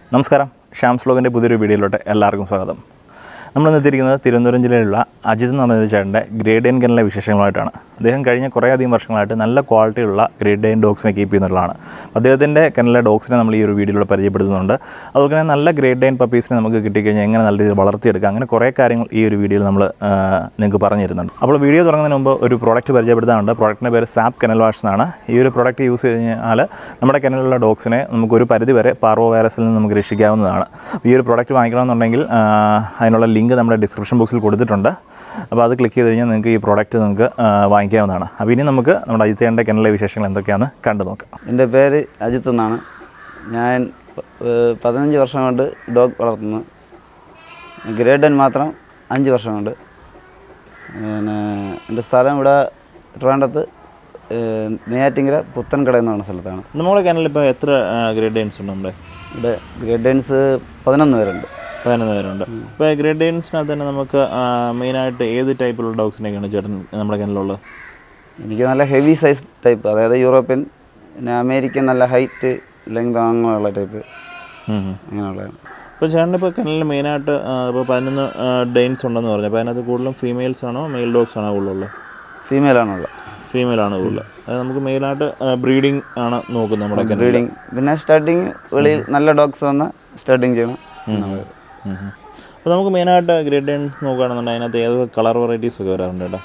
നമസ്കാരം ഷ്യാംസ് വ്ലോഗിൻ്റെ പുതിയൊരു വീഡിയോയിലോട്ട് എല്ലാവർക്കും സ്വാഗതം നമ്മൾ എത്തിയിരിക്കുന്നത് തിരുവനന്തപുരം ജില്ലയിലുള്ള അജിത് എന്ന് പറഞ്ഞൊരു ചേട്ടൻ്റെ ഗ്രേഡിയൻ കെനലിലെ വിശേഷങ്ങളായിട്ടാണ് അദ്ദേഹം കഴിഞ്ഞ കുറേയധികം വർഷങ്ങളായിട്ട് നല്ല ക്വാളിറ്റിയുള്ള ഗ്രേഡിയൻ ഡോഗ്സിനെ കീപ്പ് ചെയ്യുന്നുള്ളതാണ് അദ്ദേഹത്തിൻ്റെ കെനലിലെ ഡോഗ്സിനെ നമ്മൾ ഈ ഒരു വീഡിയോയിലൂടെ പരിചയപ്പെടുത്തുന്നുണ്ട് അതുപോലെ തന്നെ നല്ല ഗ്രേഡിയൻ പപ്പീസിനെ നമുക്ക് കിട്ടിക്കഴിഞ്ഞാൽ എങ്ങനെ നല്ല രീതിയിൽ വളർത്തിയെടുക്കാം അങ്ങനെ കുറേ കാര്യങ്ങൾ ഈ ഒരു വീഡിയോയിൽ നമ്മൾ നിങ്ങൾക്ക് പറഞ്ഞു തരുന്നുണ്ട് അപ്പോൾ വീഡിയോ തുടങ്ങുന്നതിന് മുമ്പ് ഒരു പ്രോഡക്റ്റ് പരിചയപ്പെടുത്താനുണ്ട് പ്രോഡക്റ്റിൻ്റെ പേര് സാപ്പ് കെനൽ വാഷ് എന്നാണ് ഈ ഒരു പ്രോഡക്റ്റ് യൂസ് ചെയ്ത് കഴിഞ്ഞാൽ നമ്മുടെ കെനലിലുള്ള ഡോഗ്സിനെ നമുക്ക് ഒരു പരിധി വരെ പാർവോ വൈറസിൽ നിന്ന് നമുക്ക് രക്ഷിക്കാവുന്നതാണ് ഈ ഒരു പ്രോഡക്റ്റ് വാങ്ങിക്കണമെന്നുണ്ടെങ്കിൽ ആ, അതിനുള്ള ലിങ്ക് നമ്മുടെ ഡിസ്ക്രിപ്ഷൻ ബോക്സിൽ കൊടുത്തിട്ടുണ്ട് അപ്പോൾ അത് ക്ലിക്ക് ചെയ്ത് കഴിഞ്ഞാൽ നിങ്ങൾക്ക് ഈ പ്രോഡക്റ്റ് നമുക്ക് ആ, വാങ്ങിക്കാവുന്നതാണ് അപ്പോൾ ഇനി നമുക്ക് നമ്മുടെ അജിത്തേൻ്റെ കെനലിലെ വിശേഷങ്ങൾ എന്തൊക്കെയാണെന്ന് കണ്ടു നോക്കാം എൻ്റെ പേര് അജിത്ത് എന്നാണ് ഞാൻ ഏഹ്, പതിനഞ്ച് വർഷം കൊണ്ട് ഡോഗ് വളർത്തുന്നു ഗ്രേഡൻ മാത്രം അഞ്ച് വർഷം കൊണ്ട് പിന്നെ എൻ്റെ സ്ഥലം ഇവിടെ ട്രിവാൻഡ്രത്ത് ഏഹ്, നെയ്യാറ്റിങ്കര പുത്തൻകട എന്ന് പറയുന്ന സ്ഥലത്താണ് നമ്മുടെ കെനലിൽ ഇപ്പോൾ എത്ര ഗ്രേഡിയൻസ് ഉണ്ട് നമ്മുടെ ഇവിടെ ഗ്രേഡൻസ് പതിനൊന്ന് പേരുണ്ട് പതിനൊന്ന് പേരുണ്ട് ഇപ്പോൾ ഗ്രേഡിയൻസിനകത്ത് തന്നെ നമുക്ക് മെയിനായിട്ട് ഏത് ടൈപ്പിലുള്ള ഡോഗ്സിനെയൊക്കെയാണ് ചേട്ടൻ നമ്മുടെ കെനലുള്ളത് എനിക്ക് നല്ല ഹെവി സൈസ് ടൈപ്പ് അതായത് യൂറോപ്യൻ പിന്നെ അമേരിക്കൻ നല്ല ഹൈറ്റ് ലെങ്ത് അങ്ങനെയുള്ള ടൈപ്പ് അങ്ങനെയുള്ളതാണ് ഇപ്പോൾ ചേട്ടൻ്റെ ഇപ്പോൾ കെനലിൽ മെയിനായിട്ട് ഇപ്പോൾ പതിനൊന്ന് ഡെയിൻസ് ഉണ്ടെന്ന് പറഞ്ഞു അപ്പോൾ അതിനകത്ത് കൂടുതലും ഫീമെയിൽസ് ആണോ മെയിൽ ഡോഗ്സ് ആണോ കൂടുതലുള്ളത് ഫീമെയിലാണുള്ളത് ഫീമെയിൽ ആണ് കൂടുതൽ അതായത് നമുക്ക് മെയിനായിട്ട് ബ്രീഡിങ് ആണ് നോക്കുന്നത് നമ്മുടെ കെനൽ ബ്രീഡിങ് പിന്നെ സ്റ്റഡിങ് വെളിയിൽ നല്ല ഡോഗ്സ് വന്ന് സ്റ്റഡിങ് ചെയ്യണം എന്നുള്ളത്. അപ്പോൾ നമുക്ക് മെയിനായിട്ട് ഗ്രേഡിയൻസ് നോക്കുകയാണെന്നുണ്ടെങ്കിൽ അതിനകത്ത് ഏതൊക്കെ കളർ വെറൈറ്റീസ് ഒക്കെ വരാറുണ്ട് ചേട്ടാ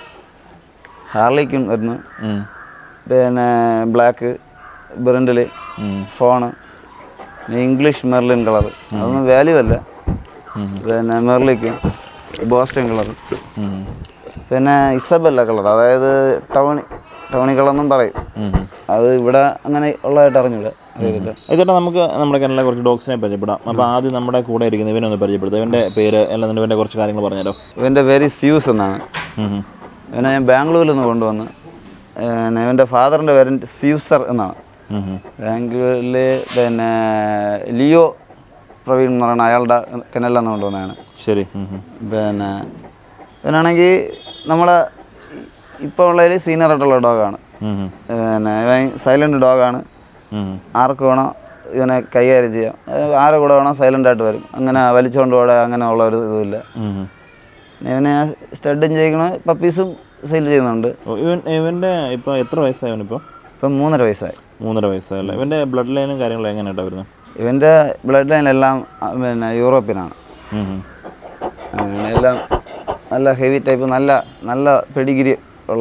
ഹാർലിക്കും വരുന്നു ഉം. പിന്നെ ബ്ലാക്ക് ബ്രിൻഡിൽ ഉം. ഫോണ് പിന്നെ ഇംഗ്ലീഷ് മെർലിൻ കളർ അതൊന്നും വാല്യൂ അല്ല പിന്നെ മെർലിക്ക് ബോസ്റ്റൺ കളർ ഉം. പിന്നെ ഇസബല്ല കളർ അതായത് ടൗണി ടൗണി കളർ എന്നും പറയും ഉം. അത് ഇവിടെ അങ്ങനെ ഉള്ളതായിട്ട് അറിഞ്ഞൂടെ അറിയത്തില്ല ചേട്ടാ നമുക്ക് നമ്മുടെ കെനലിലെ കുറച്ച് ഡോഗ്സിനെ പരിചയപ്പെടാം അപ്പോൾ ആദ്യം നമ്മുടെ കൂടെ ഇരിക്കുന്ന ഇവനെ ഒന്ന് പരിചയപ്പെടുത്താം ഇവൻ്റെ പേര് അല്ലാതെ ഇവൻ്റെ കുറച്ച് കാര്യങ്ങൾ പറഞ്ഞാലോ ഇവൻ്റെ പേര് സ്യൂസ് എന്നാണ് ഉം. ഇവനെ ഞാൻ ബാംഗ്ലൂരിൽ നിന്ന് കൊണ്ടുവന്ന് പിന്നെ ഇവൻ്റെ ഫാദറിൻ്റെ പേര് സ്യൂസർ എന്നാണ് ഉം. ബാംഗ്ലൂരിൽ പിന്നെ ലിയോ പ്രവീൺ എന്ന് പറയുന്ന അയാളുടെ കെനലെന്ന് കൊണ്ടുവന്നതാണ് ശരി ഉം. ഉം. പിന്നെ ഇവനാണെങ്കിൽ നമ്മളെ ഇപ്പോൾ ഉള്ളതിൽ സീനിയർ ആയിട്ടുള്ള ഡോഗാണ് ഉം. പിന്നെ ഇവൻ സൈലൻറ്റ് ഡോഗാണ് ഉം. ആർക്ക് വേണോ ഇവനെ കൈകാര്യം ചെയ്യാം അതായത് ആരെ കൂടെ വേണോ സൈലൻ്റ് ആയിട്ട് വരും അങ്ങനെ വലിച്ചുകൊണ്ട് ഓടെ അങ്ങനെ ഉള്ള ഒരു ഇതുമില്ല ഉം. ഇവനെ സ്റ്റഡും ചെയ്യണ പപ്പീസും സെയിൽ ചെയ്യുന്നുണ്ട് ഓ, ഇവൻ ഇവൻ്റെ ഇപ്പോൾ എത്ര വയസ്സായി അവനിപ്പോൾ ഇപ്പം മൂന്നര വയസ്സായി മൂന്നര വയസ്സായല്ലേ ഇവൻ്റെ ബ്ലഡ് ലൈനും കാര്യങ്ങളും എങ്ങനെയായിട്ടാണ് വരുന്നത് ഇവൻ്റെ ബ്ലഡ് ലൈനെല്ലാം ആ, പിന്നെ യൂറോപ്യനാണ് ഉം. അങ്ങനെ എല്ലാം നല്ല ഹെവി ടൈപ്പ് നല്ല നല്ല പെഡിഗിരി ഉള്ള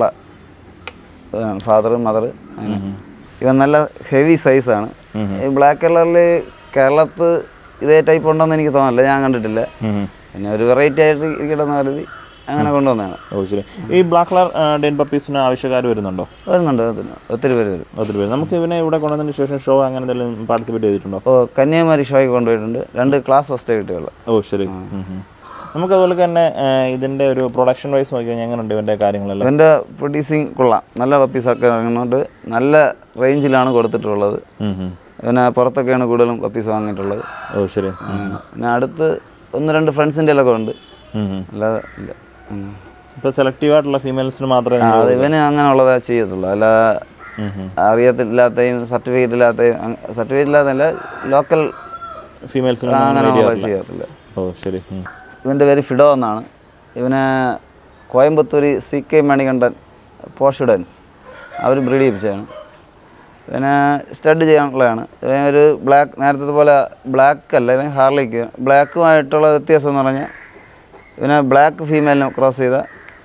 ഫാദർ മദർ അങ്ങനെ ഇവൻ നല്ല ഹെവി സൈസാണ് ഈ ബ്ലാക്ക് കളറിൽ കേരളത്ത് ഇതേ ടൈപ്പ് ഉണ്ടെന്ന് എനിക്ക് തോന്നില്ല ഞാൻ കണ്ടിട്ടില്ല ഉം. പിന്നെ ഒരു വെറൈറ്റി ആയിട്ട് ഇരിക്കട്ടെ എന്ന് കരുതി അങ്ങനെ കൊണ്ടുവന്നതാണ് ഓ ശരി ഈ ബ്ലാക്ക് കളർ ഡെൻ പപ്പീസിന് ആവശ്യക്കാർ വരുന്നുണ്ടോ വരുന്നുണ്ട് വരുന്നുണ്ട്. ഒത്തിരി പേര് വരും ഒത്തിരി പേര് നമുക്ക് ഇവനെ ഇവിടെ കൊണ്ടുവന്നതിന് ശേഷം ഷോ അങ്ങനെ എന്തെങ്കിലും പാർട്ടിസിപ്പേറ്റ് ചെയ്തിട്ടുണ്ടോ അപ്പോൾ കന്യാകുമാരി ഷോയ്ക്ക് കൊണ്ടുപോയിട്ടുണ്ട് രണ്ട് ക്ലാസ് ഫസ്റ്റ് കിട്ടിയുള്ളൂ ഓ ശരി ഉം, ഉം. നമുക്ക് അതുപോലെ തന്നെ ആ, ഇതിന്റെ ഒരു പ്രൊഡക്ഷൻ വൈസ് നോക്കി കഴിഞ്ഞാൽ എങ്ങനെയുണ്ട് ഇവന്റെ കാര്യങ്ങളെല്ലാം ഇവൻ്റെ പ്രൊഡ്യൂസിങ് കൊള്ളാം നല്ല പപ്പീസൊക്കെ ഇറങ്ങുന്നുണ്ട് നല്ല റേഞ്ചിലാണ് കൊടുത്തിട്ടുള്ളത് ഉം, ഉം. പിന്നെ പുറത്തൊക്കെയാണ് കൂടുതലും പപ്പീസ് വാങ്ങിയിട്ടുള്ളത് ഓ ശരി പിന്നെ അടുത്ത് ഒന്ന് രണ്ട് ഫ്രണ്ട്സിൻ്റെ ഒക്കെ ഉണ്ട് ഉം, ഉം. അല്ലാതെ ഇല്ല ഉം. ഇപ്പൊ സെലക്റ്റീവ് ആയിട്ടുള്ള ഫീമെയിൽസിന് മാത്രമേ ആ, അത് ഇവന് അങ്ങനെയുള്ളതേ ചെയ്യത്തുള്ളൂ അല്ല ഉം, ഉം. അറിയത്തില്ലാത്തയും സർട്ടിഫിക്കറ്റ് ഇല്ലാത്തയും സർട്ടിഫിക്കറ്റ് ഇല്ലാത്തല്ല ലോക്കൽ ഫീമെയിൽസിന് അങ്ങനെയുള്ളത് ചെയ്യത്തില്ല ഓ ശരി ഉം. ഇവൻ്റെ പേര് ഫിഡോ എന്നാണ് ഇവന് കോയമ്പത്തൂർ സി കെ മണികണ്ഠൻ പോഷിഡൻസ് അവർ ബ്രീഡ് ചെയ്യിപ്പിച്ചതാണ് പിന്നെ സ്റ്റഡ് ചെയ്യാനുള്ളതാണ് ഇവൻ ഒരു ബ്ലാക്ക് നേരത്തെ പോലെ ബ്ലാക്ക് അല്ല ഇവൻ ഹാർലിക്ക് ബ്ലാക്കുമായിട്ടുള്ള വ്യത്യാസം എന്ന് പറഞ്ഞാൽ ഇവനെ ബ്ലാക്ക് ഫീമെയിലിനെ ക്രോസ് ചെയ്ത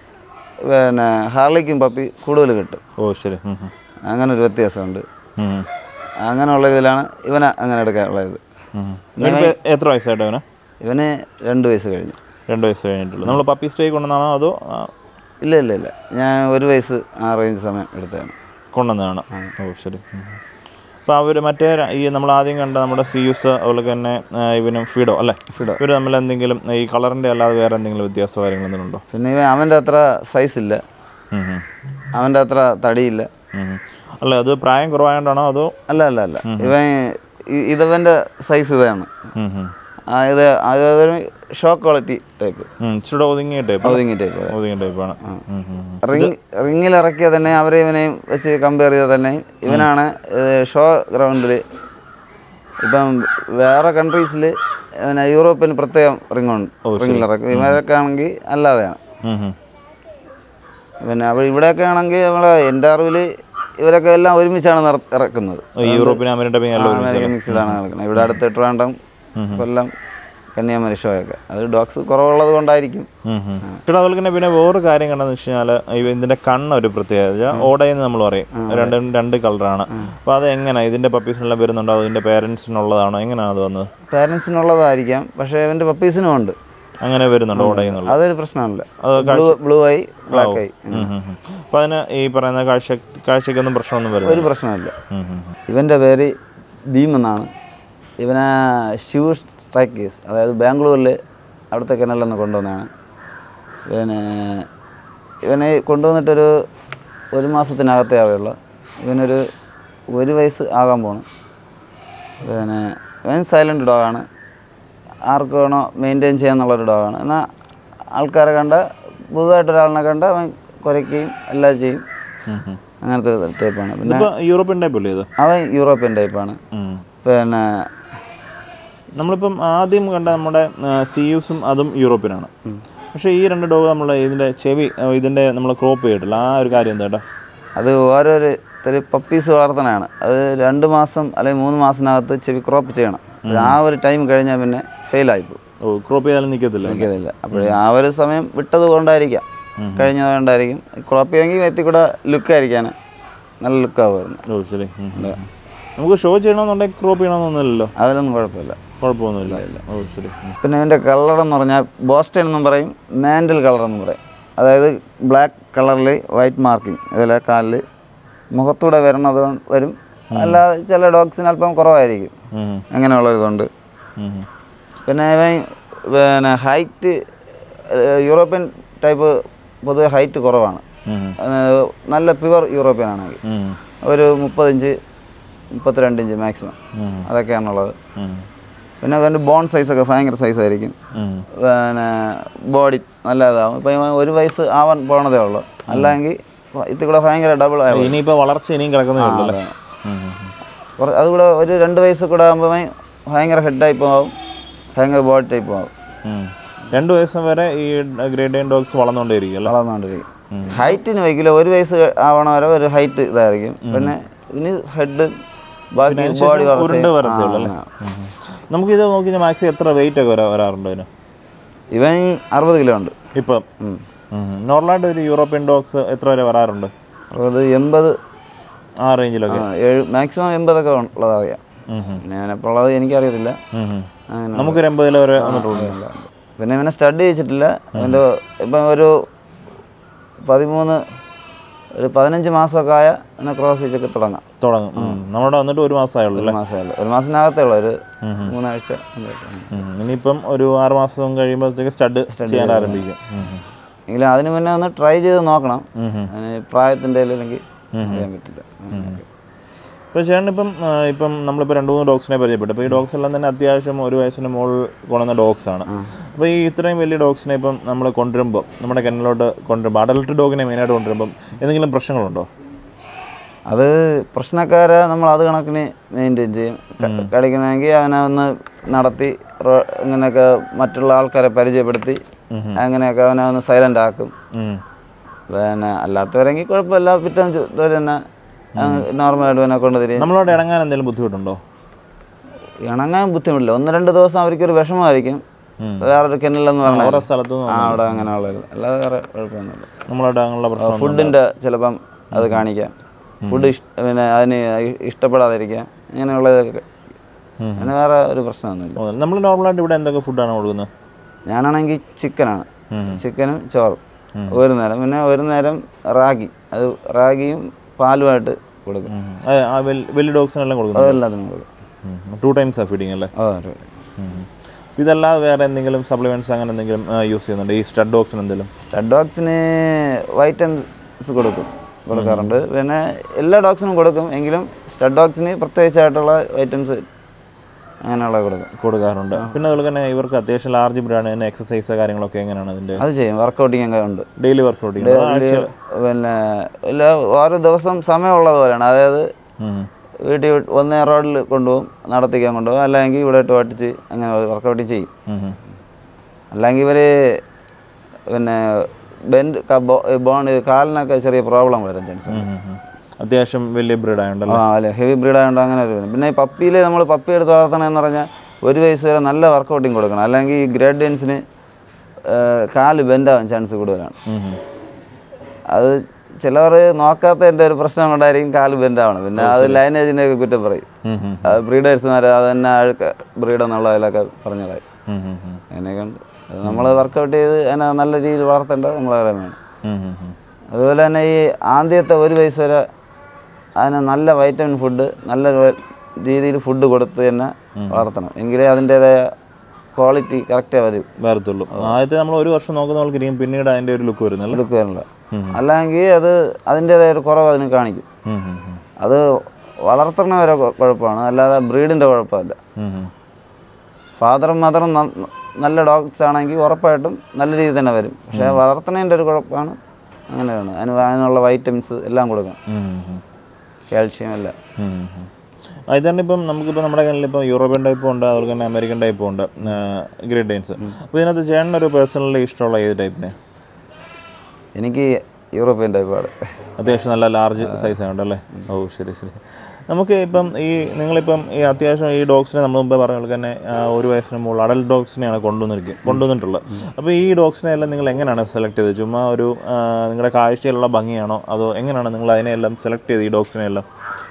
പിന്നെ ഹാർലിക്കും പപ്പി കൂടുതൽ കിട്ടും ഓ ശരി ഉം, ഉം. അങ്ങനെ ഒരു വ്യത്യാസമുണ്ട് ഉം, അങ്ങനെയുള്ള ഇതിലാണ് ഇവനെ അങ്ങനെ എടുക്കാനുള്ളത് ഉം. ഇവനിപ്പോ എത്ര വയസ്സായിട്ട് അവന് ഇവന് രണ്ട് വയസ്സ് കഴിഞ്ഞു രണ്ട് വയസ്സ് കഴിഞ്ഞിട്ടുള്ളൂ നമ്മൾ പപ്പി സ്റ്റേ കൊണ്ടുവന്നാണോ അതോ ആ, ഇല്ല ഇല്ല ഇല്ല ഞാൻ ഒരു വയസ്സ് ആ റേഞ്ച് സമയം എടുത്തതാണ് കൊണ്ടുവന്നതാണ് ഓ ശരി അപ്പോൾ അവർ മറ്റേ ര- ഈ നമ്മൾ ആദ്യം കണ്ട നമ്മുടെ സിയൂസ് അതുപോലെ തന്നെ ആ, ഇവനും ഫിഡോ അല്ലേ ഫിഡോ. ഇവർ തമ്മിൽ എന്തെങ്കിലും ഈ കളറിൻ്റെ അല്ലാതെ വേറെ എന്തെങ്കിലും വ്യത്യാസമോ കാര്യങ്ങൾ എന്തെങ്കിലും ഉണ്ടോ പിന്നെ ഇവൻ അവൻ്റെ അത്ര സൈസ് ഇല്ല ഉം, ഉം. അവൻ്റെ അത്ര തടിയില്ല ഉം, ഉം. അല്ല അത് പ്രായം കുറവായതുകൊണ്ടാണോ അതോ അല്ല അല്ല അല്ല ഇവൻ ഇ- ഇതവൻ്റെ സൈസ് ഇതാണ് ഉം, ഉം. ആ, ഇത് അതൊരു ഷോ ക്വാളിറ്റി ടൈപ്പ് ഉം, ഇച്ചിരി ഒതുങ്ങിയ ടൈപ്പ് ഒതുങ്ങി ടൈപ്പ് ഒതുങ്ങിയ ടൈപ്പാണ് റിങ് റിങ്ങിൽ ഇറക്കിയ തന്നെ അവരെ ഇവനെയും വെച്ച് കമ്പയർ ചെയ്താൽ തന്നെ ഇവനാണ് ഷോ ഗ്രൗണ്ടിൽ ഇപ്പം വേറെ കൺട്രീസിൽ പിന്നെ യൂറോപ്പിന് പ്രത്യേകം റിങ്ങുണ്ട് റിങ്ങിലിറക്കും ഇവരൊക്കെ ആണെങ്കിൽ അല്ലാതെയാണ് ഉം, ഉം. പിന്നെ അപ്പോൾ ഇവിടെയൊക്കെ ആണെങ്കിൽ നമ്മളെ എൻ്റെ അറിവിൽ ഇവരൊക്കെ എല്ലാം ഒരുമിച്ചാണ് നിറ- ഇറക്കുന്നത് ഓ, യൂറോപ്പിന് അമേരിക്കൻ ഡബിങ് എല്ലാം ഒരുമിച്ച് അമേരിക്കൻ മിക്സിലാണ് നടക്കുന്നത് ഇവിടെ അടുത്ത് ട്രിവാൻഡ്രം കൊല്ലം കന്യാകുമാരി ഷോ ഒക്കെ അത് ഡോഗ്സ് കുറവുള്ളത് കൊണ്ടായിരിക്കും ഉം, ഉം. ചേട്ടാ അതുപോലെ തന്നെ പിന്നെ വേറൊരു കാര്യം കണ്ടെന്ന് വെച്ച് കഴിഞ്ഞാൽ ഇതിന്റെ കണ്ണ് ഒരു പ്രത്യേകത ഓടയെന്ന് നമ്മൾ പറയും രണ്ടും രണ്ട് കളറാണ് അപ്പോൾ അത് എങ്ങനെ ഇതിന്റെ പപ്പീസിനെല്ലാം വരുന്നുണ്ടോ അതിന്റെ പേരൻസിനുള്ളതാണോ എങ്ങനെയാണ് അത് വന്നത് പാരൻസിനുള്ളതായിരിക്കാം പക്ഷേ ഇവൻ്റെ പപ്പീസിനും ഉണ്ട് അങ്ങനെ വരുന്നുണ്ടോ ഓടയെന്നുള്ളത് അതൊരു പ്രശ്നമല്ല അത് blue blue eye black eye അപ്പോൾ അതിന് ഈ പറയുന്ന കാഴ്ച കാഴ്ചക്കൊന്നും പ്രശ്നമൊന്നും വരുന്നില്ല ഒരു പ്രശ്നമില്ല ഉം, ഉം, ഉം. ഇവൻ്റെ പേര് ഭീം എന്നാണ് ഇവനെ ഷിവ് സ്ട്രൈക്കേഴ്സ് അതായത് ബാംഗ്ലൂരിൽ അവിടുത്തെ കിണലിൽ നിന്ന് കൊണ്ടുവന്നതാണ് പിന്നെ ഇവനെ കൊണ്ടുവന്നിട്ടൊരു ഒരു മാസത്തിനകത്തേ ആവുള്ളൂ ഇവനൊരു ഒരു വയസ്സ് ആകാൻ പോണു പിന്നെ ഇവൻ സൈലൻറ്റ് ഡോഗാണ് ആർക്ക് വേണോ മെയിൻറ്റെയിൻ ചെയ്യാന്നുള്ളൊരു ഡോഗാണ് എന്നാൽ ആൾക്കാരെ കണ്ട പുതുതായിട്ട് ഒരാളിനെ കണ്ട അവൻ കുരയ്ക്കുകയും എല്ലാം ചെയ്യും ഉം, ഉം. അങ്ങനത്തെ ടൈപ്പാണ് പിന്നെ ഇതിപ്പോ യൂറോപ്യൻ ടൈപ്പ് അല്ലേ ഇത് അവൻ യൂറോപ്യൻ ടൈപ്പാണ് ഉം. പിന്നെ നമ്മളിപ്പം ആദ്യം കണ്ട നമ്മുടെ സിയൂസും അതും യൂറോപ്യനാണ് പക്ഷേ ഈ രണ്ട് ഡോഗ് നമ്മൾ ഇതിന്റെ ചെവി ആ, ഇതിന്റെ നമ്മൾ ക്രോപ്പ് ചെയ്തിട്ടില്ല ആ ഒരു കാര്യം എന്താ ചേട്ടാ അത് ഓരോരുത്തർ പപ്പീസ് വളർത്തണതാണ് അത് രണ്ട് മാസം അല്ലെങ്കിൽ മൂന്ന് മാസത്തിനകത്ത് ചെവി ക്രോപ്പ് ചെയ്യണം അപ്പോൾ ആ ഒരു ടൈം കഴിഞ്ഞാൽ പിന്നെ ഫെയിലായിപ്പോവും ഓ ക്രോപ്പ് ചെയ്താലും നിൽക്കത്തില്ല എനിക്കതില്ല അപ്പോൾ ആ ഒരു സമയം വിട്ടത് കൊണ്ടായിരിക്കാം കഴിഞ്ഞത് കൊണ്ടായിരിക്കും ക്രോപ്പ് ചെയ്തെങ്കിൽ വ്യക്തി കൂടെ ലുക്കായിരിക്കാണ് നല്ല ലുക്കാവുമായിരുന്നു ഓ ശരി ഉം, ഉം. നമുക്ക് ഷോ ചെയ്യണമെന്നുണ്ടെങ്കിൽ ക്രോപ്പ് ചെയ്യണമെന്നൊന്നുമില്ലല്ലോ അതിലൊന്നും കുഴപ്പമില്ല കുഴപ്പമൊന്നുമില്ല ഓ ശരി ഉം. പിന്നെ ഇതിൻ്റെ കളർ എന്ന് പറഞ്ഞാൽ ബോസ്റ്റൺ എന്നും പറയും മാൻഡിൽ കളർ എന്നും പറയും അതായത് ബ്ലാക്ക് കളറിൽ വൈറ്റ് മാർക്കിങ് ഇതിലെ കാലിൽ മുഖത്തൂടെ വരുന്നത് കൊണ്ട് വരും അല്ലാതെ ചില ഡോഗ്സിന് അല്പം കുറവായിരിക്കും ഉം, അങ്ങനെയുള്ള ഇതുണ്ട് ഉം, ഉം. പിന്നെ ഇവൻ പിന്നെ ഹൈറ്റ് യൂറോപ്യൻ ടൈപ്പ് പൊതുവെ ഹൈറ്റ് കുറവാണ് ഉം, അത് നല്ല പ്യുവർ യൂറോപ്യൻ ആണെങ്കിൽ ഉം, ഒരു മുപ്പത്തിഞ്ച് മുപ്പത്തിരണ്ട് ഇഞ്ച് മാക്സിമം ഉം, അതൊക്കെയാണുള്ളത് ഉം, പിന്നെ അവൻ്റെ ബോൺ സൈസൊക്കെ ഭയങ്കര സൈസായിരിക്കും ഉം. പിന്നെ ബോഡി നല്ല ഇതാവും ഇപ്പം ഇവൻ ഒരു വയസ്സ് ആവാൻ പോണതേ ഉള്ളൂ അല്ലെങ്കിൽ ഇത് കൂടെ ഭയങ്കര ഡബിൾ ആവും ഇനിയിപ്പോ വളർച്ച ഇനിയും കിടക്കുന്നേ ഉള്ളൂ അല്ലേ അതാണ്. ഉം, ഉം, ഉം. കുറ- അതുകൂടെ ഒരു രണ്ട് വയസ്സ് കൂടെ ആകുമ്പോൾ ഇവൻ ഭയങ്കര ഹെഡ് ടൈപ്പ് ആവും ഭയങ്കര ബോഡി ടൈപ്പ് ആവും ഉം. രണ്ട് വയസ്സ് വരെ ഈ ഗ്രേഡ് ഡൈൻ ഡോഗ്സ് വളർന്നുകൊണ്ടേയിരിക്കും അല്ലേ വളർന്നുകൊണ്ടിരിക്കും ഹൈറ്റിന് വയ്ക്കില്ല ഒരു വയസ്സ് ആവണ വരെ ഒരു ഹൈറ്റ് ഇതായിരിക്കും പിന്നെ ഇനി ഹെഡ് ബാക്കി ബോഡി ഉരുണ്ട് വരത്തേ ഉള്ളൂ അല്ലേ ഉം, ഉം. നമുക്ക് ഇത് നോക്കി മാക്സിമം എത്ര വെയിറ്റ് ഒക്കെ വരാ വരാറുണ്ട് അതിന് ഇവൻ അറുപത് കിലോ ഉണ്ട് ഇപ്പം നോർമലായിട്ട് ഒരു യൂറോപ്യൻ ഡോഗ്സ് എത്ര വരെ വരാറുണ്ട് അറുപത് എൺപത് ആ റേഞ്ചിലൊക്കെ ആ, ഏഴ് മാക്സിമം എൺപതൊക്കെ ഉള്ളതറിയാം ഉം, ഉം. ഞാനിപ്പോൾ ഉള്ളത് എനിക്കറിയത്തില്ല ഉം, ഉം. അങ്ങനെ നമുക്കൊരു എൺപതിൽ വരെ വന്നിട്ടുണ്ട് പിന്നെ ഇവനെ സ്റ്റഡി ചെയ്യിച്ചിട്ടില്ല അവൻ്റെ ഇപ്പം ഒരു പതിമൂന്ന് ഒരു പതിനഞ്ച് മാസമൊക്കെ ആയ എന്നെ ക്രോസ് ചെയ്തൊക്കെ തുടങ്ങാം തുടങ്ങും ഉം. നമ്മുടെ വന്നിട്ട് ഒരു മാസമായുള്ളൂ ഒരു അല്ലേ മാസമല്ല ഒരു മാസത്തിനകത്തേ ഉള്ളൂ ഒരു മൂന്നാഴ്ച അഞ്ചാഴ്ച അങ്ങനെ. ഉം. ഇനിയിപ്പം ഒരു ആറ് മാസം കഴിയുമ്പോഴത്തേക്ക് സ്റ്റഡ് ചെയ്യാൻ ആരംഭിക്കും ഉം, ഉം. എങ്കിലും അതിന് മുന്നേ ഒന്ന് ട്രൈ ചെയ്ത് നോക്കണം ഉം, ഉം. അതിന് പ്രായത്തിൻ്റെ അല്ലെങ്കിൽ അറിയാൻ പറ്റില്ല അങ്ങനെയൊക്കെ. ഇപ്പോൾ ചേട്ടൻ ഇപ്പം ആ, ഇപ്പം നമ്മളിപ്പോൾ രണ്ട് മൂന്ന് ഡോഗ്സിനെ പരിചയപ്പെട്ടു അപ്പോൾ ഈ ഡോഗ്സ് എല്ലാം തന്നെ അത്യാവശ്യം ഒരു വയസ്സിന് മുകളിൽ കൊണ്ടുവന്ന ഡോഗ്സ് ആണ് അപ്പോൾ ഈ ഇത്രയും വലിയ ഡോഗ്സിനെ ഇപ്പം നമ്മൾ കൊണ്ടുവരുമ്പോൾ നമ്മുടെ കെന്നലോട്ട് കൊണ്ടുവരുമ്പോൾ അഡൽട്ട് ഡോഗിനെ മെയിനായിട്ട് കൊണ്ടുവരുമ്പം എന്തെങ്കിലും പ്രശ്നങ്ങളുണ്ടോ അത് പ്രശ്നക്കാരെ നമ്മൾ അത് കണക്കിന് മെയിൻറ്റെയിൻ ചെയ്യും ക- കളിക്കണമെങ്കിൽ അവനെ ഒന്ന് നടത്തി റോ- ഇങ്ങനെയൊക്കെ മറ്റുള്ള ആൾക്കാരെ പരിചയപ്പെടുത്തി അങ്ങനെയൊക്കെ അവനെ ഒന്ന് സൈലൻ്റ് ആക്കും ഉം. പിന്നെ അല്ലാത്തവരെങ്കിൽ കുഴപ്പമില്ല പിറ്റേന്ന് ചു- ഇതുപോലെ തന്നെ നോർമലായിട്ട് അവനെ കൊണ്ട് തിരിയും നമ്മളോട് ഇണങ്ങാൻ എന്തെങ്കിലും ബുദ്ധിമുട്ടുണ്ടോ ഇണങ്ങാൻ ബുദ്ധിമുട്ടില്ല ഒന്ന് രണ്ട് ദിവസം അവർക്കൊരു വിഷമമായിരിക്കും വേറൊരു കെന്നലെന്ന് പറഞ്ഞാൽ ഓരോ സ്ഥലത്തും ആ അവിടെ അങ്ങനെ ഉള്ളത് അല്ലാതെ വേറെ കുഴപ്പമൊന്നുമില്ല നമ്മളോട് അങ്ങനെയുള്ള പ്രശ്നം ഫുഡിൻ്റെ ചിലപ്പം അത് കാണിക്കാം ഫുഡ് ഇഷ്ട പിന്നെ അതിന് ഇ- ഇഷ്ടപ്പെടാതിരിക്കാം ഇങ്ങനെയുള്ളതൊക്കെ അങ്ങനെ വേറെ ഒരു പ്രശ്നമൊന്നുമില്ല നമ്മൾ നോർമലായിട്ട് ഇവിടെ എന്തൊക്കെ ഫുഡാണ് കൊടുക്കുന്നത് ഞാനാണെങ്കിൽ ചിക്കനാണ് ഉം. ചിക്കനും ചോറും ഒരു നേരം പിന്നെ ഒരു നേരം റാഗി അത് റാഗിയും പാലുമായിട്ട് കൊടുക്കും ഉം. ആ, ആ വെൽ- വലിയ ഡോഗ്സിനെല്ലാം കൊടുക്കുന്നത് അതെല്ലാത്തിനും കൊടുക്കും ടു ടൈംസ് ആ ഫീഡിങ് അല്ലേ ഓ ഒരു- ഉം. ഇതല്ലാതെ വേറെ എന്തെങ്കിലും സപ്ലിമെന്റ്സ് അങ്ങനെ എന്തെങ്കിലും യൂസ് ചെയ്യുന്നുണ്ട് ഈ സ്റ്റഡ് ഡോഗ്സിന് എന്തെങ്കിലും സ്റ്റഡ് ഡോഗ്സിന് വൈറ്റംസ് കൊടുക്കും കൊടുക്കാറുണ്ട് പിന്നെ എല്ലാ ഡോഗ്സിനും കൊടുക്കും എങ്കിലും സ്റ്റഡ് ഡോഗ്സിന് പ്രത്യേകിച്ചായിട്ടുള്ള ഐറ്റംസ് അങ്ങനെയുള്ള കൊടുക്കും കൊടുക്കാറുണ്ട് പിന്നെ അതുപോലെ തന്നെ ഇവർക്ക് അത്യാവശ്യം ലാർജ് ബ്രാൻഡ് തന്നെ എക്സസൈസ് കാര്യങ്ങളൊക്കെ എങ്ങനെയാണ് അതിന്റെ അത് ചെയ്യും വർക്കൗട്ടിങ് ഒക്കെ ഉണ്ട് ഡെയിലി വർക്കൗട്ട് ചെയ്യുന്നത് ഡെയിലി പിന്നെ എല്ലാ ഓരോ ദിവസം സമയമുള്ളത് പോലെയാണ് അതായത് വീട്ടിൽ വിട്ട് ഒന്നേ റോഡിൽ കൊണ്ടുപോകും നടത്തിക്കാൻ കൊണ്ടുപോകും അല്ലെങ്കിൽ ഇവിടെ ഇട്ട് വട്ടിച്ച് അങ്ങനെ വർക്കൗട്ട് ചെയ്യും ഉം ഉം. അല്ലെങ്കിൽ ഇവർ പിന്നെ ബെൻഡ് ബോൺ കാലിനൊക്കെ ചെറിയ പ്രോബ്ലം വരാൻ ചാൻസ് ഉം ഉം ഉം. അത്യാവശ്യം വലിയ ബ്രീഡ് ആയതുകൊണ്ടല്ലോ ആ അല്ലേ ഹെവി ബ്രീഡ് ആയതുകൊണ്ട് അങ്ങനെ ഒരു പിന്നെ ഈ പപ്പിയിൽ നമ്മൾ പപ്പി എടുത്ത് വളർത്തണമെന്ന് പറഞ്ഞാൽ ഒരു വയസ്സ് വരെ നല്ല വർക്കൗട്ടിങ് കൊടുക്കണം അല്ലെങ്കിൽ ഈ ഗ്രേഡ് ഡെൻസിന് കാല് ബെൻഡാവാൻ ചാൻസ് കൂടുതലാണ് ഉം ഉം. അത് ചിലവർ നോക്കാത്തതിൻ്റെ ഒരു പ്രശ്നം കൊണ്ടായിരിക്കും കാല് ബെൻഡാവണം പിന്നെ അത് ലൈനേജിനെ ഒക്കെ കുറ്റം പറയും ഉം ഉം. അത് ബ്രീഡേഴ്സുമാർ അത് തന്നെ അഴുക്ക ബ്രീഡ് എന്നുള്ളതിലൊക്കെ പറഞ്ഞു കളയും ഉം ഉം ഉം. അങ്ങനെയൊക്കെ ഉണ്ട് അത് നമ്മൾ വർക്കൗട്ട് ചെയ്ത് അതിനെ നല്ല രീതിയിൽ വളർത്തേണ്ടത് നമ്മളെ കടമയാണ് ഉം ഉം ഉം. അതുപോലെ തന്നെ ഈ ആദ്യത്തെ ഒരു വയസ്സ് വരെ അതിന് നല്ല വൈറ്റമിൻ ഫുഡ് നല്ല രീതിയിൽ ഫുഡ് കൊടുത്ത് തന്നെ വളർത്തണം എങ്കിലേ അതിൻ്റേതായ ക്വാളിറ്റി കറക്റ്റായി വരും വരത്തുള്ളൂ ആദ്യത്തെ നമ്മൾ ഒരു വർഷം നോക്കുന്ന ആൾക്കാരിക്കും പിന്നീട് അതിന്റെ ഒരു ലുക്ക് വരുന്നല്ലോ എടുക്കുക വരില്ല അല്ലെങ്കിൽ അത് അതിൻ്റേതായ ഒരു കുറവ് അതിന് കാണിക്കും ഉം ഉം ഉം. അത് വളർത്തണ വരെ കൊ- കുഴപ്പമാണ് അല്ലാതെ ബ്രീഡിൻ്റെ കുഴപ്പമില്ല ഉം ഉം. ഫാദറും മദറും ന- നല്ല ഡോഗ്സ് ആണെങ്കിൽ ഉറപ്പായിട്ടും നല്ല രീതിയിൽ തന്നെ വരും പക്ഷേ വളർത്തുന്നതിൻ്റെ ഒരു കുഴപ്പമാണ് അങ്ങനെയാണ് അതിന് അതിനുള്ള വൈറ്റമിൻസ് എല്ലാം കൊടുക്കണം ഉം ഉം. കാൽഷ്യം എല്ലാം ഉം ഉം. ആ, ഇതാണ് ഇപ്പം നമുക്കിപ്പോൾ നമ്മുടെ കയ്യിൽ ഇപ്പോൾ യൂറോപ്യൻ ടൈപ്പും ഉണ്ട് അതുപോലെ തന്നെ അമേരിക്കൻ ടൈപ്പും ഉണ്ട് ഗ്രേറ്റ് ഡെയിൻസ് അപ്പോൾ ഇതിനകത്ത് ചേട്ടനൊരു പേഴ്സണലി ഇഷ്ടമുള്ള ഏത് ടൈപ്പിനെ എനിക്ക് യൂറോപ്യൻ ടൈപ്പാണ് അത്യാവശ്യം നല്ല ലാർജ് സൈസ് ആയതുകൊണ്ടല്ലേ ഓ ശരി ശരി നമുക്ക് ഇപ്പം ഈ നിങ്ങളിപ്പം ഈ അത്യാവശ്യം ഈ ഡോഗ്സിനെ നമ്മൾ മുമ്പേ പറഞ്ഞ പോലെ തന്നെ ആ, ഒരു വയസ്സിന് മുകളിൽ അഡൽട്ട് ഡോഗ്സിനെയാണ് കൊണ്ടുവന്നിരിക്കുക കൊണ്ടുവന്നിട്ടുള്ളത് അപ്പോൾ ഈ ഡോഗ്സിനെ എല്ലാം നിങ്ങൾ എങ്ങനെയാണ് സെലക്ട് ചെയ്തത് ചുമ്മാ ഒരു ആ, നിങ്ങളുടെ കാഴ്ചയിലുള്ള ഭംഗിയാണോ അതോ എങ്ങനെയാണ് നിങ്ങൾ അതിനെല്ലാം സെലക്ട് ചെയ്ത് ഈ ഡോഗ്സിനെ എല്ലാം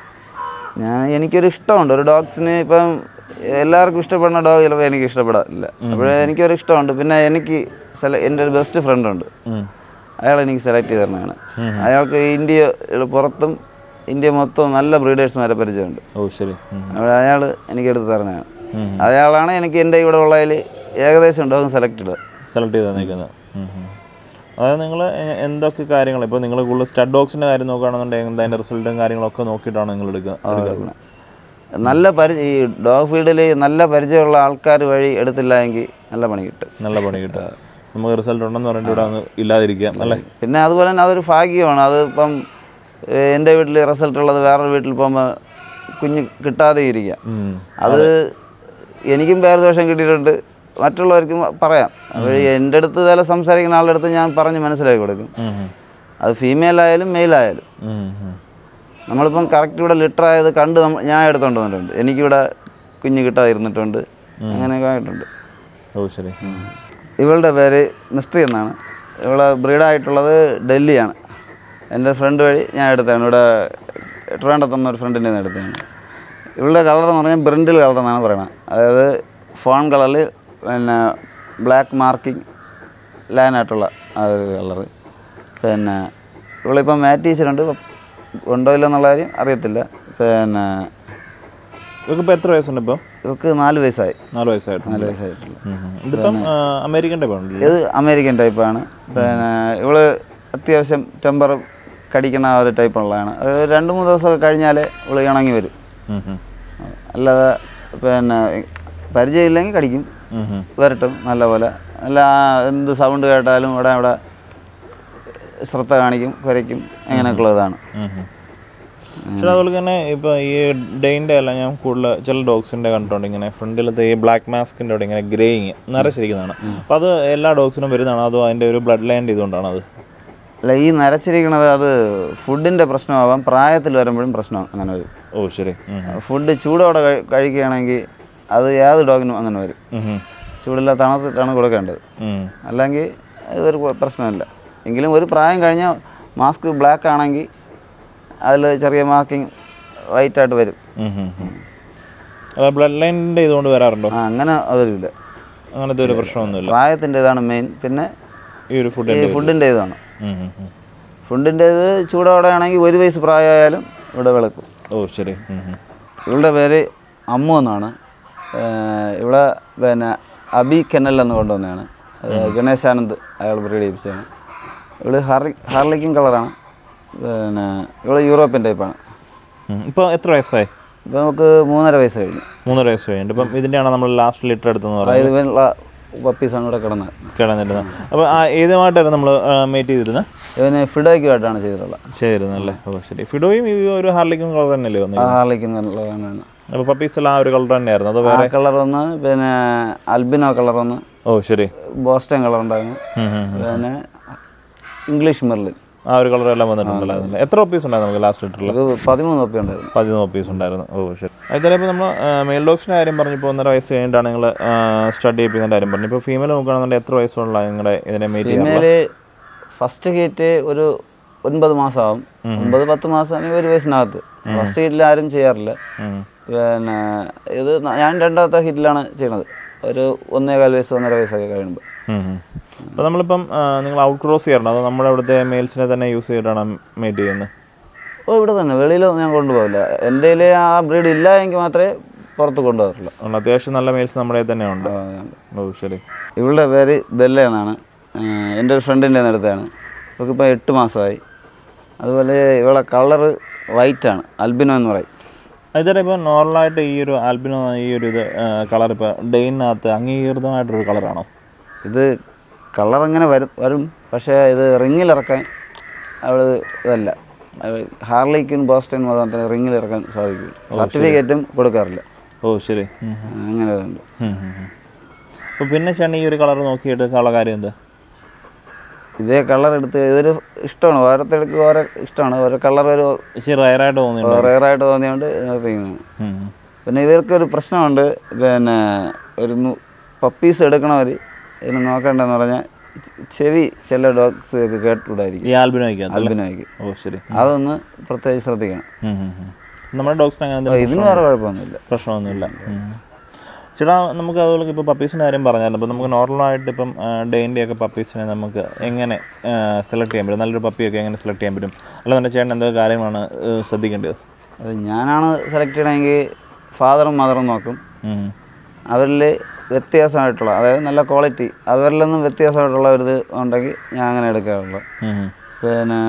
ഞാൻ എനിക്കൊരു ഇഷ്ടമുണ്ട് ഒരു ഡോഗ്സിന് ഇപ്പം എല്ലാവർക്കും ഇഷ്ടപ്പെടുന്ന ഡോഗ് ചിലപ്പോൾ എനിക്ക് ഇഷ്ടപ്പെടാറില്ല അപ്പോൾ എനിക്കൊരു ഇഷ്ടമുണ്ട് പിന്നെ എനിക്ക് സെല എൻ്റെ ഒരു ബെസ്റ്റ് ഫ്രണ്ട് ഉണ്ട് ഉം. അയാൾ എനിക്ക് സെലക്ട് ചെയ്ത് തരണതാണ് അയാൾക്ക് ഇന്ത്യ പുറത്തും ഇന്ത്യ മൊത്തം നല്ല ബ്രീഡേഴ്സുമാരെ പരിചയമുണ്ട് ഓ ശരി ഉം. അപ്പോൾ അയാൾ എനിക്ക് എടുത്ത് തരണതാണ് ഉം. അയാളാണ് എനിക്ക് എൻ്റെ ഇവിടെ ഉള്ളതിൽ ഏകദേശം ഡോഗ് സെലക്ട് സെലക്ട് ചെയ്ത് തന്നിരിക്കുന്നത് അതായത് നിങ്ങൾ എന്തൊക്കെ കാര്യങ്ങൾ ഇപ്പോൾ നിങ്ങൾ കൂടുതൽ സ്റ്റഡ് ഡോഗ്സിൻ്റെ കാര്യം നോക്കുകയാണെന്നുണ്ടെങ്കിൽ അതിൻ്റെ റിസൾട്ടും കാര്യങ്ങളൊക്കെ നോക്കിയിട്ടാണ് നിങ്ങൾ എടുക്കുക എടുക്കുക നല്ല പരിചയം ഈ ഡോഗ് ഫീൽഡിൽ നല്ല പരിചയമുള്ള ആൾക്കാർ വഴി എടുത്തില്ല എങ്കിൽ നല്ല പണി കിട്ടും നല്ല പണി കിട്ടുക നമുക്ക് റിസൾട്ട് ഉണ്ടെന്ന് പറഞ്ഞിട്ട് ഇവിടെ ഒന്ന് ഇല്ലാതിരിക്കാം അല്ലേ പിന്നെ അതുപോലെ തന്നെ അതൊരു ഭാഗ്യമാണ് അത് ഇപ്പം ഏഹ്, എൻ്റെ വീട്ടിൽ റിസൾട്ട് ഉള്ളത് വേറൊരു വീട്ടിൽ പോകുമ്പോൾ കുഞ്ഞ് കിട്ടാതെ ഇരിക്കാം ഉം. അത് എനിക്കും പേര് ദോഷം കിട്ടിയിട്ടുണ്ട് മറ്റുള്ളവർക്കും പറയാം അപ്പോൾ എൻ്റെ അടുത്ത് ചില സംസാരിക്കുന്ന ആളുടെ അടുത്ത് ഞാൻ പറഞ്ഞ് മനസ്സിലാക്കി കൊടുക്കും ഉം, ഉം. അത് ഫീമെയിൽ ആയാലും മെയിൽ ആയാലും ഉം, ഉം. നമ്മളിപ്പം കറക്റ്റ് ഇവിടെ ലിറ്റർ ആയത് കണ്ട് നമ്മ- ഞാൻ എടുത്തോണ്ട് വന്നിട്ടുണ്ട് എനിക്കിവിടെ കുഞ്ഞ് കിട്ടാതെ ഇരുന്നിട്ടുണ്ട് അങ്ങനെയൊക്കെ ആയിട്ടുണ്ട് ഓ ശരി ഇവളുടെ പേര് മിസ്ട്രി എന്നാണ് ഇവളെ ബ്രീഡായിട്ടുള്ളത് ഡൽഹിയാണ് എൻ്റെ ഫ്രണ്ട് വഴി ഞാൻ എടുത്തതാണ് ഇവിടെ ട്രിവാൻഡ്രത്ത് നിന്ന് ഒരു ഫ്രണ്ടിൻ്റെ നിന്ന് എടുത്തതാണ് ഇവളുടെ കളർ എന്ന് പറഞ്ഞാൽ ബ്രിൻഡിൽ കളർ എന്നാണ് പറയുന്നത് അതായത് ഫോൺ കളറിൽ പിന്നെ ബ്ലാക്ക് മാർക്കിംഗ് ലൈനായിട്ടുള്ള ആ ഒരു കളറ് പിന്നെ ഇവളിപ്പം മാറ്റീച്ചിട്ടുണ്ട് ഉണ്ടോ ഇല്ലെന്നുള്ള കാര്യം അറിയത്തില്ല പിന്നെ ഇവർക്ക് ഇപ്പോൾ എത്ര വയസ്സുണ്ട് ഇപ്പോൾ ഇവൾക്ക് നാല് വയസ്സായി നാല് വയസ്സായിട്ടുണ്ട് നാല് വയസ്സായിട്ടുള്ള ഉം, ഉം. ഇതിപ്പം ആ, അമേരിക്കൻ ടൈപ്പ് ആണല്ലോ ഇത് അമേരിക്കൻ ടൈപ്പാണ് പിന്നെ ഇവള് അത്യാവശ്യം ടെമ്പർ കടിക്കുന്ന ആ ഒരു ടൈപ്പുള്ളതാണ് അത് രണ്ട് മൂന്ന് ദിവസമൊക്കെ കഴിഞ്ഞാൽ ഇവള് ഇണങ്ങി വരും ഉം, ഉം. അല്ലാതെ പിന്നെ പരിചയമില്ലെങ്കിൽ കടിക്കും ഉം, ഉം. വരട്ടും നല്ലപോലെ അല്ല എന്ത് സൗണ്ട് കേട്ടാലും ഇവിടെ ഇവിടെ ശ്രദ്ധ കാണിക്കും കുരയ്ക്കും അങ്ങനെയൊക്കെ ഉള്ളതാണ് ഉം, ഉം. പക്ഷേ അതുപോലെ തന്നെ ഇപ്പോൾ ഈ ഡെയിൻ്റെ അല്ല ഞാൻ കൂടുതൽ ചില ഡോഗ്സിൻ്റെ കണ്ടിട്ടുണ്ട് ഇങ്ങനെ ഫ്രണ്ടിലത്തെ ഈ ബ്ലാക്ക് മാസ്കിൻ്റെ അവിടെ ഇങ്ങനെ ഗ്രേയിങ് നരശരിക്കുന്നതാണ് അപ്പോൾ അത് എല്ലാ ഡോഗ്സിനും വരുന്നതാണോ അതോ അതിൻ്റെ ഒരു ബ്ലഡ് ലൈൻ ഇതുകൊണ്ടാണ് അത് അല്ല ഈ നരച്ചിരിക്കണത് അത് ഫുഡിൻ്റെ പ്രശ്നമാവാം പ്രായത്തിൽ വരുമ്പോഴും പ്രശ്നം അങ്ങനെ വരും ഓ ശരി ഉം, ഫുഡ് ചൂടോടെ കഴി- കഴിക്കുകയാണെങ്കിൽ അത് ഏത് ഡോഗിനും അങ്ങനെ വരും ഉം, ഉം. ചൂടില്ല തണുത്തിട്ടാണ് കൊടുക്കേണ്ടത് ഉം. അല്ലെങ്കിൽ ഇതൊരു കുഴ- പ്രശ്നമില്ല എങ്കിലും ഒരു പ്രായം കഴിഞ്ഞാൽ മാസ്ക് ബ്ലാക്ക് ആണെങ്കിൽ അതിൽ ചെറിയ മാർക്കിങ് വൈറ്റായിട്ട് വരും ഉം, ഉം, ഉം. അല്ല ബ്ലഡ് ലൈനിൻ്റെ ഇതുകൊണ്ട് വരാറുണ്ടോ ആ അങ്ങനെ അത് വരില്ല അങ്ങനത്തെ ഒരു പ്രശ്നമൊന്നുമില്ല പ്രായത്തിൻ്റെ ഇതാണ് മെയിൻ പിന്നെ ഈ ഒരു ഈ ഫുഡിൻ്റെ ഫുഡിൻ്റെ ഇതാണ് ഉം, ഉം, ഉം. ഫുഡിൻ്റെ ഇത് ചൂടോടെ ആണെങ്കിൽ ഒരു വയസ്സ് പ്രായമായാലും ഇവിടെ വെളുക്കും ഓ ശരി ഉം, ഉം. ഇവളുടെ പേര് അമ്മു എന്നാണ് ഏഹ് ഇവിടെ പിന്നെ അബി കെന്നൽ എന്ന് കൊണ്ടുവന്നതാണ് അത് ഗണേശാനന്ദ് അയാൾ ബ്രീഡ് ചെയ്യിപ്പിച്ചതാണ് ഇവള് ഹർലി ഹാർലിക്കും കളറാണ് പിന്നെ ഇവള് യൂറോപ്യൻ ടൈപ്പാണ് ഉം. ഇപ്പോൾ എത്ര വയസ്സായി ഇപ്പം നമുക്ക് മൂന്നര വയസ്സ് കഴിഞ്ഞു മൂന്നര വയസ്സ് കഴിഞ്ഞിട്ട് ഇപ്പം ഇതിൻ്റെയാണ് നമ്മൾ ലാസ്റ്റ് ലിറ്റർ എടുത്തെന്ന് അതായത് പറയുന്നത് ഇവനുള്ള പപ്പീസാണ് ഇവിടെ കിടന്നത് കിടന്നിരുന്നത് അപ്പോൾ ആ ഏതുമായിട്ടായിരുന്നു നമ്മൾ മേറ്റ് ചെയ്തിരുന്നത് ഇവന് ഫിഡോയ്ക്കുമായിട്ടാണ് ചെയ്തിട്ടുള്ളത് ചെയ്തിരുന്നല്ലേ ഓ ശരി ഫിഡോയും ഈ ഒരു ഹാർലിക്കും കളർ തന്നെയല്ലേ വന്നത് ആ ഹാർലിക്കും കളറാണ് അപ്പോൾ പപ്പീസ് എല്ലാം ആ ഒരു കളർ തന്നെയായിരുന്നു അതോ ആ വേറെ കളർ ഒന്ന് പിന്നെ അൽബിനോ കളർ ഒന്ന് ഓ ശരി ബോസ്റ്റൺ കളർ ഉണ്ടായിരുന്നു ഉം, ഉം, ഉം. പിന്നെ ഇംഗ്ലീഷ് മെർലിൻ ആ ഒരു കളർ എല്ലാം വന്നിട്ടുണ്ടല്ലോ അതിൽ എത്ര പപ്പീസ് ഉണ്ടായിരുന്നു നമുക്ക് ലാസ്റ്റ് ലിറ്ററിൽ അത് പതിമൂന്ന് പപ്പി ഉണ്ടായിരുന്നു പതിനൊന്ന് പപ്പീസ് ഉണ്ടായിരുന്നു ഓ ശരി അതുപോലെ ഇപ്പോൾ നമ്മൾ മെയിൽ ഡോഗ്സിൻ്റെ കാര്യം പറഞ്ഞപ്പോൾ ഒന്നര വയസ്സ് കഴിഞ്ഞിട്ടാണ് നിങ്ങൾ സ്റ്റഡി ചെയ്യിപ്പിക്കുന്ന കാര്യം പറഞ്ഞു ഇപ്പോൾ ഫീമെയിൽ നോക്കുകയാണെന്നുണ്ടെങ്കിൽ എത്ര വയസ്സുള്ള നിങ്ങളുടെ ഇതിനെ മീറ്റ് ചെയ്യാൻ ഫീമെയില് ഫസ്റ്റ് ഹീറ്റ് ഒരു ഒൻപത് മാസമാവും ഒമ്പത് പത്ത് മാസം അല്ലെങ്കിൽ ഒരു വയസ്സിനകത്ത് ഫസ്റ്റ് ഹീറ്റിൽ ആരും ചെയ്യാറില്ല പിന്നെ ഇത് ന- ഞാൻ രണ്ടാമത്തെ ഹീറ്റിലാണ് ചെയ്യുന്നത് ഒരു ഒന്നേകാൽ വയസ്സ് ഒന്നര വയസ്സൊക്കെ കഴിയുമ്പോൾ അപ്പോൾ നമ്മളിപ്പം ആ, നിങ്ങൾ ഔട്ട് ക്രോസ് ചെയ്യാറുണ്ട് അതോ നമ്മുടെ ഇവിടുത്തെ മെയിൽസിനെ തന്നെ യൂസ് ചെയ്തിട്ടാണ് മീറ്റ് ചെയ്യുന്നത് ഓ ഇവിടെ തന്നെ വെളിയിലൊന്നും ഞാൻ കൊണ്ടുപോകില്ല എൻ്റെ കയ്യിൽ ആ ബ്രീഡ് ഇല്ല എങ്കിൽ മാത്രമേ പുറത്ത് കൊണ്ടുപോകാറുള്ളൂ അതുകൊണ്ട് അത്യാവശ്യം നല്ല മെയിൽസ് നമ്മുടെ തന്നെ ഉണ്ട് ആ, ഓ ശരി ഇവളുടെ പേര് ബെല്ല എന്നാണ് ഏഹ് എൻ്റെ ഒരു ഫ്രണ്ടിൻ്റെ അടുത്താണ് ഇവൾക്കിപ്പോൾ എട്ട് മാസമായി അതുപോലെ ഇവളെ കളറ് വൈറ്റാണ് അൽബിനോ എന്ന് പറയും അതിൻ്റെ ഇപ്പോൾ നോർമലായിട്ട് ഈ ഒരു ആൽബിനോ ഈ ഒരു ഇത് കളർ ഇപ്പോൾ ഡെയിനകത്ത് അംഗീകൃതമായിട്ടൊരു കളറാണോ ഇത് കളർ അങ്ങനെ വരും വരും പക്ഷേ ഇത് റിങ്ങിലിറക്കാൻ അവൾ ഇതല്ല അവൾ ഹാർലിക്കും ബോസ്റ്റൺ മാത്രമേ റിങ്ങിൽ ഇറക്കാൻ സാധിക്കൂ സർട്ടിഫിക്കറ്റും കൊടുക്കാറില്ല ഓ ശരി അങ്ങനെ ഇതുണ്ട് അപ്പോൾ പിന്നെ ചേട്ടൻ ഈ ഒരു കളർ നോക്കിയിട്ട് ഉള്ള കാര്യം എന്താ ഇതേ കളർ എടുത്ത് ഇതൊരു ഇഷ്ടമാണ് ഓരോരുത്തർക്ക് ഓരോ ഇഷ്ടമാണ് ഓരോ കളർ ഒരു ഇച്ചിരി റയറായിട്ട് തോന്നിയിട്ടുണ്ട് റെയറായിട്ട് തോന്നിയോണ്ട് നിർത്തിക്കുന്നത് ഉം. പിന്നെ ഇവർക്കൊരു പ്രശ്നമുണ്ട് പിന്നെ ഒരു പപ്പീസ് എടുക്കണവർ ഇതിന് നോക്കേണ്ടതെന്ന് പറഞ്ഞാൽ ചെവി ചില ഡോഗ്സ് ഒക്കെ കേട്ടുകൂടായിരിക്കും ഈ ആൽബിനോയ്ക്കകത്ത് അൽബിനോയ്ക്ക് ഓ ശരി അതൊന്ന് പ്രത്യേകിച്ച് ശ്രദ്ധിക്കണം ഉം, ഉം, ഉം. നമ്മുടെ ഡോഗ്സിന് അങ്ങനെ അപ്പോൾ എന്തെങ്കിലും ഇതിന് വേറെ കുഴപ്പമൊന്നുമില്ല പ്രശ്നമൊന്നുമില്ല ഉം. ചേട്ടാ നമുക്ക് അതുപോലെ ഇപ്പോൾ പപ്പീസിൻ്റെ കാര്യം പറഞ്ഞാൽ അപ്പോൾ നമുക്ക് നോർമലായിട്ട് ഇപ്പം ഡെയിൻ്റെ ഒക്കെ പപ്പീസിനെ നമുക്ക് എങ്ങനെ സെലക്ട് ചെയ്യാൻ പറ്റും നല്ലൊരു പപ്പിയൊക്കെ എങ്ങനെ സെലക്ട് ചെയ്യാൻ പറ്റും അല്ലാതെ ചേട്ടൻ എന്തൊക്കെ കാര്യങ്ങളാണ് ഏഹ്, ശ്രദ്ധിക്കേണ്ടത് അത് ഞാനാണ് സെലക്ട് ചെയ്യണമെങ്കിൽ ഫാദറും മദറും നോക്കും ഉം. അവരിൽ വ്യത്യാസമായിട്ടുള്ള അതായത് നല്ല ക്വാളിറ്റി അവരിൽ നിന്നും വ്യത്യാസമായിട്ടുള്ള ഒരു ഇത് ഉണ്ടെങ്കിൽ ഞാൻ അങ്ങനെ എടുക്കാറുള്ളൂ ഉം, ഉം. പിന്നെ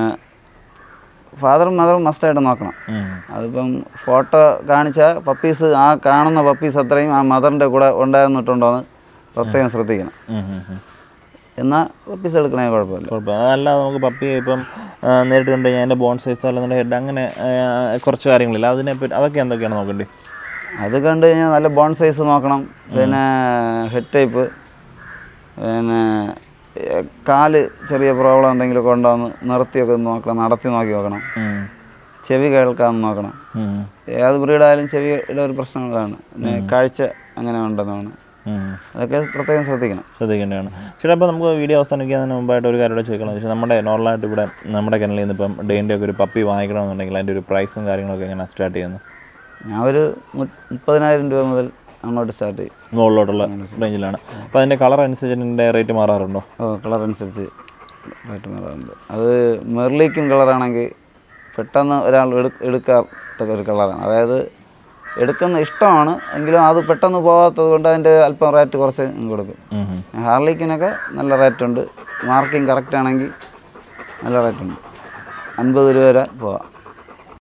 ഫാദറും മദറും മസ്റ്റായിട്ട് നോക്കണം ഉം. അതിപ്പം ഫോട്ടോ കാണിച്ച പപ്പീസ് ആ കാണുന്ന പപ്പീസ് അത്രയും ആ മദറിൻ്റെ കൂടെ ഉണ്ടായിരുന്നിട്ടുണ്ടോ എന്ന് പ്രത്യേകം ശ്രദ്ധിക്കണം ഉം, ഉം, ഉം. എന്നാൽ പപ്പീസ് എടുക്കണേ കുഴപ്പമില്ല കുഴപ്പമില്ല അതല്ലാതെ നമുക്ക് പപ്പിയെ ഇപ്പം ആ, നേരിട്ട് കണ്ട് കഴിഞ്ഞാൽ അതിൻ്റെ ബോൺ സൈസ് അല്ലെന്നുണ്ടെങ്കിൽ ഹെഡ് അങ്ങനെ ആ, കുറച്ച് കാര്യങ്ങളില്ല അതിനെ പറ്റി അതൊക്കെ എന്തൊക്കെയാണ് നോക്കേണ്ടത് അത് കണ്ടു കഴിഞ്ഞാൽ നല്ല ബോൺ സൈസ് നോക്കണം പിന്നെ ഹെഡ് ടൈപ്പ് പിന്നെ ഏ, കാല് ചെറിയ പ്രോബ്ലം എന്തെങ്കിലുമൊക്കെ ഉണ്ടോ എന്ന് നിർത്തിയൊക്കെ ഒന്ന് നോക്കണം നടത്തി നോക്കി നോക്കണം ഉം. ചെവി കേൾക്കാമെന്ന് നോക്കണം ഉം. ഏത് ബ്രീഡായാലും ചെവിയുടെ ഒരു പ്രശ്നം ഇതാണ് പിന്നെ കാഴ്ച അങ്ങനെ ഉണ്ടെന്നാണ് ഉം. അതൊക്കെ പ്രത്യേകം ശ്രദ്ധിക്കണം ശ്രദ്ധിക്കേണ്ടതാണ് ചേട്ടാ അപ്പോൾ നമുക്ക് വീഡിയോ അവസാനിക്കുന്നതിന് മുമ്പായിട്ട് ഒരു കാര്യം കൂടെ ചോദിക്കണം പക്ഷേ നമ്മുടെ നോർമലായിട്ട് ഇവിടെ നമ്മുടെ കിണലിൽ നിന്ന് ഇപ്പം ഡെയിൻ്റെ ഒക്കെ ഒരു പപ്പി വാങ്ങിക്കണമെന്നുണ്ടെങ്കിൽ അതിൻ്റെ ഒരു പ്രൈസും കാര്യങ്ങളൊക്കെ എങ്ങനെ സ്റ്റാർട്ട് ചെയ്യുന്നത് ഞാൻ ഒരു മു- മുപ്പതിനായിരം രൂപ മുതൽ അങ്ങോട്ട് സ്റ്റാർട്ട് ചെയ്യും മുകളിലോട്ടുള്ള റേഞ്ചിലാണ് അപ്പോൾ അതിൻ്റെ കളർ അനുസരിച്ച് ഇതിൻ്റെ റേറ്റ് മാറാറുണ്ടോ ഓ കളർ അനുസരിച്ച് റേറ്റ് മാറാറുണ്ട് അത് മെർലിക്കും കളറാണെങ്കിൽ പെട്ടെന്ന് ഒരാൾ എടു എടുക്കാത്ത ഒരു കളറാണ് അതായത് എടുക്കുന്ന ഇഷ്ടമാണ് എങ്കിലും അത് പെട്ടെന്ന് പോകാത്തത് കൊണ്ട് അതിൻ്റെ അല്പം റേറ്റ് കുറച്ച് അങ്ങ് കൊടുക്കും ഉം, ഉം. ഹാർലിക്കിനൊക്കെ നല്ല റേറ്റ് ഉണ്ട് മാർക്കിംഗ് കറക്റ്റ് ആണെങ്കിൽ നല്ല റേറ്റ് ഉണ്ട് അൻപത് രൂപ വരെ പോവാം